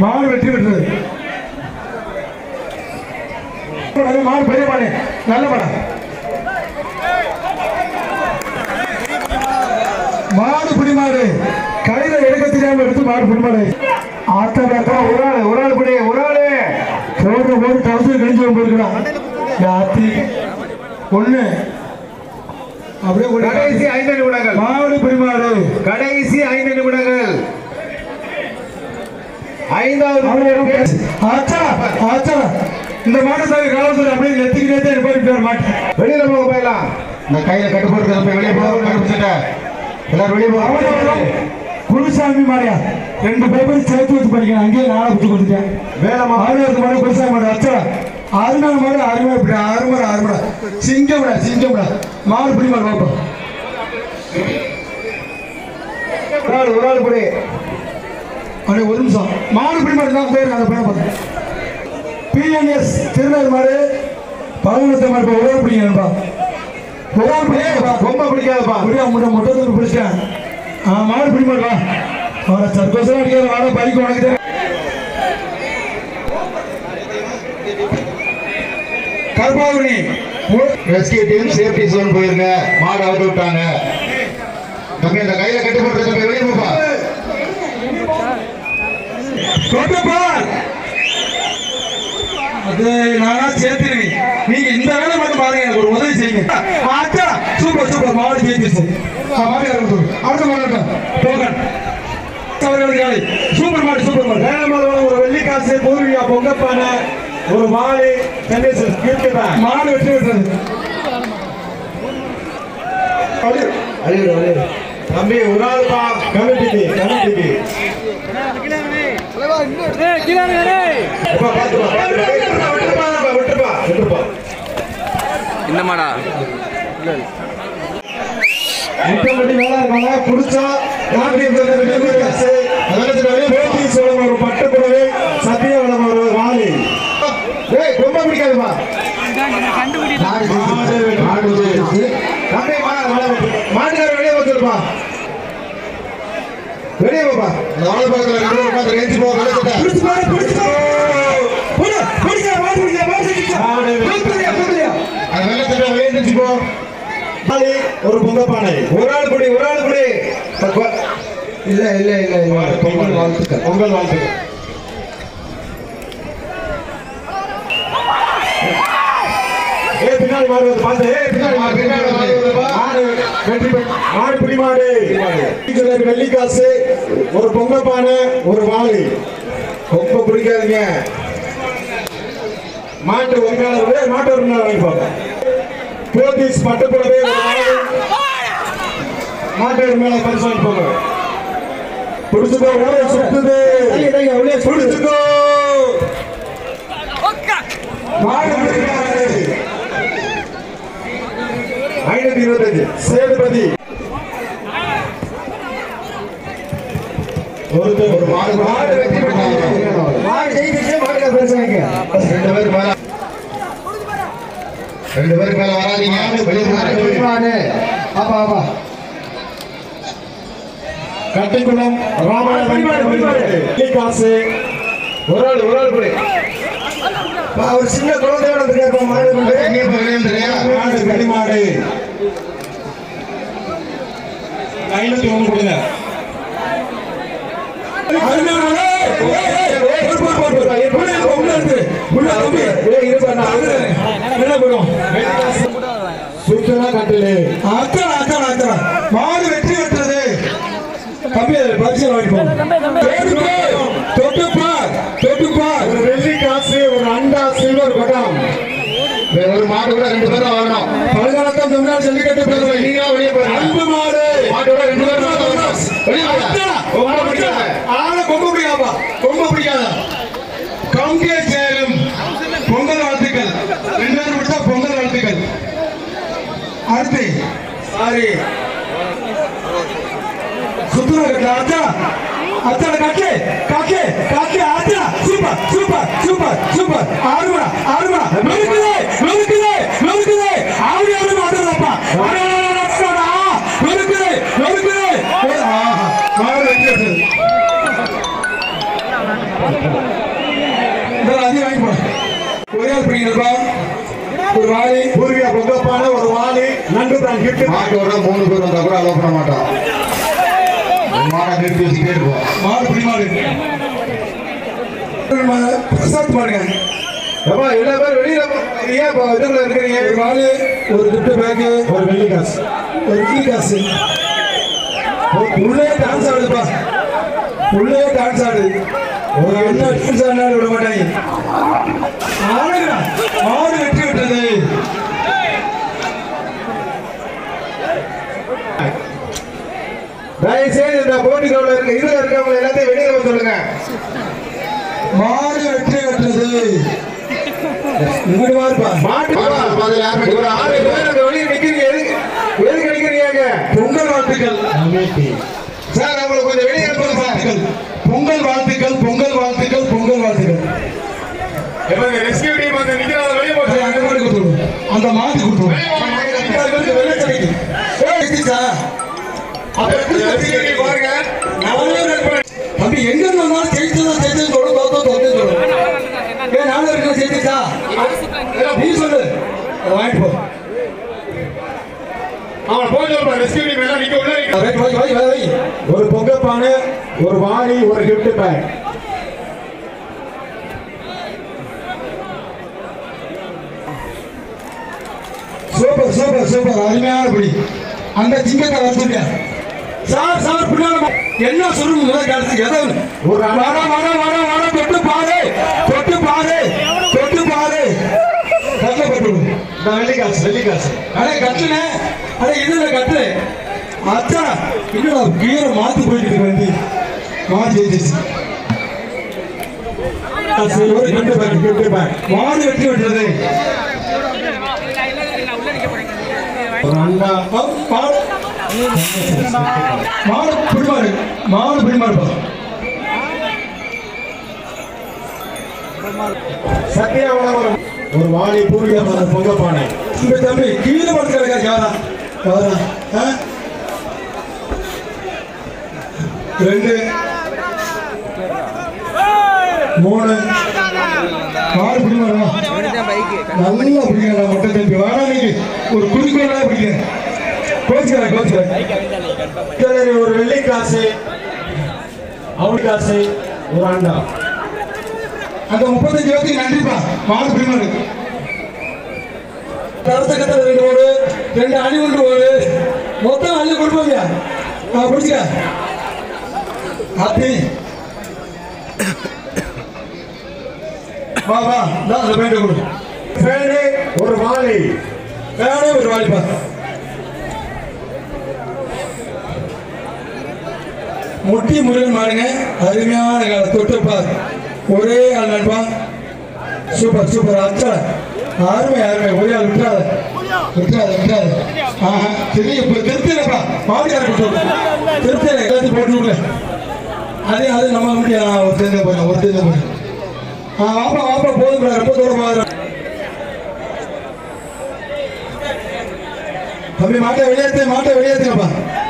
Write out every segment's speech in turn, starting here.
மாடு வெற்றி பெற்றது மாடு பெரிய மாடு நல்ல மாடு மாடு பிடி மாடு கையில எடுக்க தெரியாம எடுத்து மாடு பிடி மாடு ஆத்தா பாத்தா ஒரு ஆள் ஒரு ஆள் பிடி ஒரு ஆளு போடுற போது டவுசர் கழிஞ்சு போயிருக்கலாம் யாத்தி ஒண்ணு அப்படியே ஒரு கடைசி ஐந்து நிமிடங்கள் மாடு பிடி மாடு கடைசி ஐந்து நிமிடங்கள் ஐந்தாவது ஆச்சா ஆச்சா இந்த மாட்டை சாமி காவல்துறை அப்படியே நெத்திக்கிட்டே போயிட்டு மாட்டேன் வெளியில போக போயிடலாம் இந்த கையில கட்டு போட்டு போய் வெளியே போக கண்டுபிடிச்சிட்ட எல்லாரும் வெளியே போக குருசாமி மாடியா ரெண்டு பேப்பர் சேர்த்து வச்சு படிக்கிறேன் அங்கேயே நாளை புத்து கொடுத்துட்டேன் வேலை ஆறுநூறு மாடு குருசாமி மாடு அச்சா அருமையான மாடு அருமை இப்படி அருமடா அருமடா சிங்கம்டா சிங்கம்டா மாடு பிடி மாடு பார்ப்போம் ஒரு ஆள் ஒரு ஆள் படி அப்படியே ஒரு நிமிஷம் மாடு பிடி மாடு தான் போயிருக்கேன் அந்த பையன் பார்த்தேன் பிஎன்எஸ் திருநெல் மாடு பதினொன்று மாடு இப்போ உழவு பிடிங்கப்பா உழவு பிடிங்கப்பா ரொம்ப பிடிக்காதப்பா முடியா முட்டை முட்டை தூக்கி பிடிச்சிட்டேன் ஆ மாடு பிடி மாடு வா அவரை சர்க்கோசம் அடிக்கிற வாட பறிக்க உனக்கு தெரியும். கருப்பாவுனி ரெஸ்கியூ டீம் சேஃப்டி ஜோன் போயிருங்க மாடு அவுட் விட்டாங்க தம்பி இந்த கையில கட்டு போட்டு தம்பி வெளியே போப்பா கொண்டுப்பா அது நானா சேர்த்துருவேன் நீங்க இந்த வேலை மட்டும் பாருங்க எனக்கு ஒரு உதவி செய்யுங்க ஆச்சா சூப்பர் சூப்பர் மாடு ஜெயிச்சிருச்சு ஆ, மாடு இறங்கு தூக்கு. அடுத்த மாடு டோக்கன் அவர்களுக்காக சூப்பர் மாடு சூப்பர் மாடு வேலமலை ஒரு வெள்ளிக்காசு பூர்வியா பொங்கப்பானை ஒரு மாடு டென்னிஸ் கிரிக்கெட் மாடு வெற்றி பெற்றது தம்பி ஒரு ஆள் பா கமிட்டிக்கு கமிட்டிக்கு எப்பா, பாத்துப்பா, பாத்துப்பா. விட்டுப்பா, விட்டுப்பா, விட்டுப்பா, விட்டுப்பா. இந்த மாடா முட்டை மேல இருக்காங்க புடிச்சா நாட்டு வெள்ளிக்காசு பேட்டி சோழம் ஒரு பட்டு புடவை சத்தியவனம் ஒரு வாலி ஏய் ரொம்ப பிடிக்காதுமா மாடு ஜெயிச்சிருச்சு. மாடு ஜெயிச்சிருச்சு. தம்பி, மா- மா- மாட்டுக்காரர் வெளியே வந்துருப்பா வெளியே போப்பா அந்த வாழை பக்கத்துல ரெண்டு பேர் உட்கார்ந்து ஏஞ்சி போ கழுத்துட்ட. பிடிச்சு மாடு பிடிச்சு புடி பிடிக்க மாடு பிடிக்க மாடு பிடிக்க மாடு புடியா புடியா அந்த வெள்ளத்துல வெளியே எந்திரிச்சு போ வாலி, ஒரு பொங்கப்பானை ஒரு ஆள் குடி ஒரு ஆள் குடி இல்ல இல்ல இல்ல இல்ல பொங்கல் வாழ்த்துக்கள் பொங்கல் வாழ்த்துக்கள் ஏய் பின்னாடி மாடு வந்து பாத்து ஏய் பின்னாடி மாடு பின்னாடி மாடு வருது பா. மாடு வெற்றி பெற்று மாடு பிடி மாடு டீச்சருக்கு வெள்ளிக்காசு ஒரு பொங்கப்பானை ஒரு வாளி ரொம்ப பிடிக்காதீங்க மாட்டு உரிமையாளர் ஏய், மாட்டு உரிமையாளர் வாங்கிப்பாங்க போலீஸ் பட்டுப்புடவை ஒரு வாளி மாட்டு உரிமையாளர் பரிசு வாங்கிப்பாங்க பிடிச்சுக்கோ ஊரே சுத்துது பிடிச்சுக்கோ மாடு பிடிக்காது. ஐநூத்தி இருபத்தஞ்சு சேதுபதி ஒருத்தர் ஒரு மாடு மாடு வெற்றி பெற்றது. மாடு ஜெயிச்சிச்சு மாடு பேச வைக்க ரெண்டு பேருக்கு மேல ரெண்டு பேருக்கு மேல வராதீங்க வெளியே போங்க. மாடு ஆப்பா ஆப்பா கட்டிக்குளம் ராமாயணம் காசு ஒரு ஆள் ஒரு ஆள் பிடி ஒரு சின்ன குழந்தையோட இருக்காரு மாடு கொண்டு எங்கே போய் வெளியே வந்துடுறியா? மாடு வெடி மாடு ஐநூத்தி ஒண்ணு கொடுங்க சுத்தனா கட்டிலு மாடு வெற்றி பெற்றது தம்பி பரிசு வாங்கிப்போம் தொட்டுப்பார் தொட்டுப்பார் ஒரு வெள்ளி காசு ஒரு அண்டா சில்வர் குடம் ஒரு மாடு கூட ரெண்டு பேரும் வரணும் பல்கலக்கம் தமிழ்நாடு ஜல்லிக்கட்டு பேரவை நீங்களா வெளியே போயிருங்க அன்பு மாடு மாட்டோட ரெண்டு பேரும் வரணும். வெளியே வாங்க. உங்க மாடு பிடிக்காத. ஆள கொம்ப பிடிக்காதா கொம்ப பிடிக்காத கம்பிய சேரும் பொங்கல் வாழ்த்துக்கள் ரெண்டு பேரும் பிடிச்சா பொங்கல் வாழ்த்துக்கள் அடுத்து சாரி சுத்துனா கட்டல அச்சா அச்சா கட்டு கட்டு கட்டு அச்சா சூப்பர் சூப்பர் சூப்பர் சூப்பர் ஆறுமடா ஆறுமடா நொறுக்குதே நொறுக்குதே நொறுக்குதே ஆறு ஆறு மாட்டோம்ப்பா நொறுக்குதே நொறுக்குதே ஆஹா மாடு வெட்டி இந்த அதையும் வாங்கி போடு ஒரே ஆள் பிடிக்கிறப்பா ஒரு வாரி பூர்வீக பொங்கப்பான ஒரு வாலி நண்டு பிரான் கிஃப்ட் மாட்டோட மூணு பேர் வந்தா கூட அலோவ் பண்ண மாட்டோம் மாடை நிறுத்தி வச்சுட்டே இருப்போம் மாடு பிடி மாடு பிரசாத் மாடுங்க ஏப்பா எல்லா பேரும் வெளியில போ- ஏன் இப்போ இதுக்குள்ள இருக்கிறீங்க ஒரு வாரி ஒரு கிஃப்ட் பேக்கு ஒரு வெள்ளி காசு ஒரு இட்லி காசு உள்ளே டான்ஸ் ஆடுதுப்பா உள்ளே டான்ஸ் ஆடுது ஒரு என்ன டான்ஸ் ஆடினாலும் விட மாட்டாங்க ஆடுங்கடா மாடு வெற்றி விட்டது தயவு செய்து இந்த போட்டிக்குள்ள இருக்க இதுல இருக்கவங்க எல்லாத்தையும் வெளியில வந்து சொல்லுங்க மாடு வெற்றி பெற்றது இங்கிட்டு பாருப்பா மாட்டு மாடு பாதையில யாருமே ஒரு ஆறு பேர் அங்க வெளியே நிக்கிறீங்க எதுக்கு எதுக்கு நிக்கிறீங்க பொங்கல் வாழ்த்துக்கள் சார் அவங்களை கொஞ்சம் வெளியே பொங்கல் அனுப்புங்க சார் வாழ்த்துக்கள் பொங்கல் வாழ்த்துக்கள் பொங்கல் வாழ்த்துக்கள் பொங்கல் வாழ்த்துக்கள் எப்ப ரெஸ்கியூ டீம் வந்து நிக்கிறாங்க வெளியே அது போச்சு அந்த மாதிரி கொடுத்துருவோம் அந்த மாதிரி கொடுத்துருவோம் பாருங்க தம்பி எங்க இருந்து வந்தாலும் ஜெயிச்சதா ஜெயிச்சது சொல்லு தோத்தோ தோத்தே சொல்லு ஏன் நானும் இருக்கேன் ஜெயிச்சா நீ சொல்லு அதை வாங்கிட்டு போ அவன் போன் சொல்றான் ரெஸ்கியூ டீம் எல்லாம் நிக்க உள்ள நிக்க ரைட் வை வை வை வை ஒரு பொங்கப்பான ஒரு வாளி ஒரு gift pack super super super அருமையான படி அந்த சிங்கத்தை வச்சுருக்க சார் சார் பின்னால வா. என்ன சொல்லணும் முதல்ல கேட்டு எதை ஒரு வர வர வர வர தொட்டு பாரு தொட்டு பாரு தொட்டு பாரு கஷ்டப்பட்டு விடு. இந்த வெள்ளி காசு வெள்ளி காசு அடே கட்டுனே அடே இதுல கட்டு அச்சா என்னடா கீரை மாத்தி போயிட்டு இருக்கு வண்டி மாத்தி ஜெயிச்சிச்சு ஆ, சரி, ஒரு கிஃப்ட் பேக் கிஃப்ட் பேக் மாடு வெட்டி விட்டுறது ஒரு அண்டா ஆ, மாடு மாடு பிடிமாடு மாடு பிடிமாடு பா சத்யா வளவரம் ஒரு வாளி பூர்வீக பொங்கப்பானை இந்த தம்பி கீழே படுத்து கிடக்கா யாரா யாரா ஆ? ரெண்டு மூணு மாடு பிடிமாடா நல்லா பிடிக்கிறா மொட்டை தம்பி வாடா நீங்க ஒரு குறிக்கோளா பிடிக்கிறேன் கோச்சுக்கிறா கோச்சுக்கிறேன் ஒரு வெள்ளி காசு அவுடி காசு ஒரு அண்டா அந்த முப்பத்தஞ்சு பேருக்கு நன்றிப்பா மாடு பிடிமாடு தரத்தக்கத்தில் ரெண்டு ஓடு ரெண்டு அணி ஒன்று ஓடு மொத்தம் அள்ளி கொடுப்பாங்க ஆ பிடிச்சிக்க ஹாப்பி வா வா நான் அந்த பேண்டை கொடு ஃபேனு ஒரு வாளி வேணே ஒரு வாலிப்பா முட்டி முருகன் மாடுங்க அருமையான கால தொட்டுப்பார் ஒரே ஆள் நண்பா சூப்பர் சூப்பர் அச்சா அருமை அருமை ஒரே ஆள் விட்டுறாத விட்டுறாத விட்டுறாத ஆஹா சரி இப்போ திருப்தியிலப்பா மாமியார் கொடுத்து திருப்தியில எல்லாத்தையும் போட்டு விடுங்க அதே அது நம்ம முடியாது ஒரு தெரிஞ்ச போயிடும் ஒரு தெரிஞ்ச போயிடும் ஆ வாப்பா வாப்பா போதும் ரொம்ப தூரம் போகிறேன் தம்பி மாட்டை வெளியேற்று மாட்டை வெளியேற்றுங்கப்பா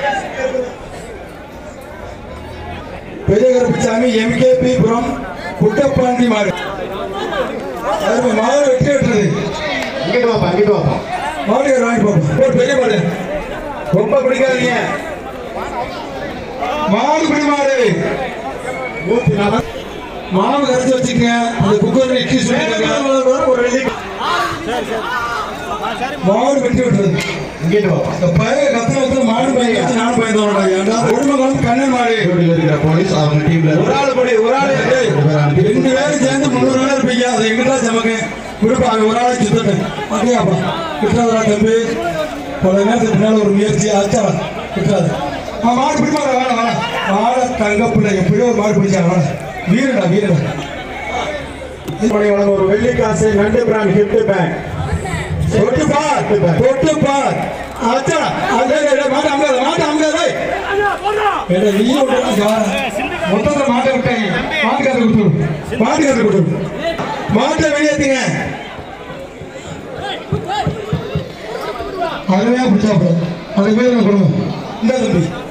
பெரிய கருப்பசாமி எம்கேபி புரம் குட்டப்பாண்டி மாடு அருமை மாடு வெட்டி வெட்டுறது இங்கிட்டு வாப்பா இங்கிட்டு வாப்பா மாடு வாங்கி போப்போம் ஒரு பெரிய மாடு ரொம்ப பிடிக்காதீங்க மாடு பிடி மாடு நூத்தி நாற்பது மாவு கரைச்சி வச்சுக்கங்க அந்த குக்கர்ல இட்லி சொல்லிருக்காங்க ஒரு வெள்ளி மாடு வெட்டி விட்டுறது இங்கிட்டு வாப்பா இந்த பையன் கத்துல கத்துல மாடு பையன் கத்து நானும் பயந்தோம்டா ஏன்டா குடும்பங்களும் கண்ணன் மாடு டியூட்டியில் இருக்கிற போலீஸ் அவங்க டீம்ல ஒரு ஆள் படி ஒரு ஆள் ஏய், ரெண்டு பேரும் சேர்ந்து முந்நூறு பேர் இருப்பீங்க அதை எங்கிட்ட சமக்க விடுப்பா அவன் ஒரு ஆளை சுத்தட்டு அப்படியாப்பா விட்டுறாதா தம்பி பல நேரத்துக்கு பின்னால ஒரு முயற்சி ஆச்சா விட்டுறாது ஆ மாடு பிடிப்பாங்க வேணாம் வேணாம் மாட தங்க பிள்ளை எப்படியோ ஒரு மாடு பிடிச்சா வேணாம் வீரடா வீரடா மணி வழங்க ஒரு வெள்ளி காசு நண்டு பிராண்ட் கிஃப்ட் பேக் தொட்டு பார் தொட்டு பார் ஆச்சா அதே மாட்டு அம்காத மாட்டு அம்காத ஏடா நீ மொத்தத்தை மாட்டை விட்டாங்க மாட்டுக்காரர் கொடுத்துரு மாட்டுக்காரர் கொடுத்துரு மாட்டை வெளியேற்றுங்க அருமையா பிடிச்சா அதுக்கு பேர் கொடுங்க இந்த தம்பி